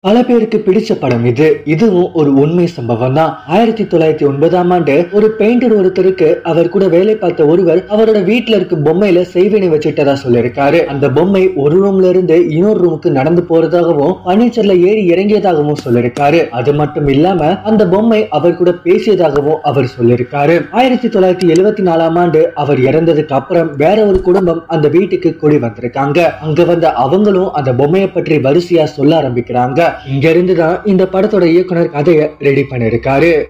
பல பேருக்கு பிடிச்ச படம் இது இதுவும் ஒரு உண்மை சம்பவம் தான் ஆயிரத்தி தொள்ளாயிரத்தி ஒன்பதாம் ஆண்டு ஒரு பெயிண்டர் ஒருத்தருக்கு அவர் கூட வேலை பார்த்த ஒருவர் அவரோட வீட்டுல இருக்க பொம்மையில செய்வினை வச்சுட்டதா சொல்லியிருக்காரு அந்த பொம்மை ஒரு ரூம்ல இருந்து இன்னொரு ரூமுக்கு நடந்து போறதாகவும் பர்னிச்சர்ல ஏறி இறங்கியதாகவும் சொல்லியிருக்காரு அது மட்டும் இல்லாம அந்த பொம்மை அவர் கூட பேசியதாகவும் அவர் சொல்லியிருக்காரு ஆயிரத்தி தொள்ளாயிரத்தி எழுவத்தி நாலாம் ஆண்டு அவர் இறந்ததுக்கு அப்புறம் வேற ஒரு குடும்பம் அந்த வீட்டுக்கு குடி வந்திருக்காங்க அங்க வந்த அவங்களும் அந்த பொம்மையை பற்றி வரிசையா சொல்ல ஆரம்பிக்கிறாங்க இங்க இருந்து தான் இந்த படத்தோட இயக்குனர் கதையை ரெடி பண்ணிருக்காரு